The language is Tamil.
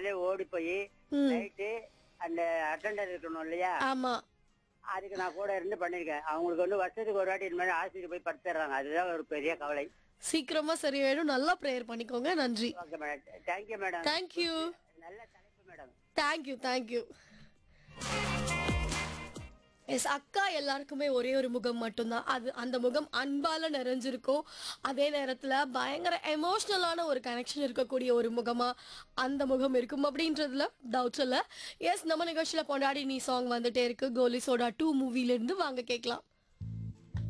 காலையில ஓடி போய் ம். நைட்டு அந்த அட்டெண்டர் இருக்கணும் இல்லையா ஆமா அதுக்கு நான் கூட இருந்து பண்ணிருக்கேன் அவங்களுக்கு வந்து வருஷத்துக்கு ஒரு வாட்டி இந்த மாதிரி ஆஸ்பத்திரி போய் படுத்துறாங்க அதுதான் ஒரு பெரிய கவலை சீக்கிரமா சரியாயிடும் நல்லா ப்ரேயர் பண்ணிக்கோங்க நன்றி okay madam thank you madam thank you நல்ல தலைப்பு மேடம் தேங்க்யூ தேங்க்யூ எஸ் அக்கா எல்லாருக்குமே ஒரே ஒரு முகம் மட்டும்தான் அது அந்த முகம் அன்பால நிறைஞ்சிருக்கும் அதே நேரத்தில் பயங்கர எமோஷ்னலான ஒரு கனெக்ஷன் இருக்கக்கூடிய ஒரு முகமா அந்த முகம் இருக்கும் அப்படின்றதுல டவுட்ஸ் இல்லை எஸ் நம்ம நிகழ்ச்சியில் கொண்டாடி நீ சாங் வந்துட்டே இருக்கு கோலி சோடா டூ மூவிலேருந்து வாங்க கேட்கலாம்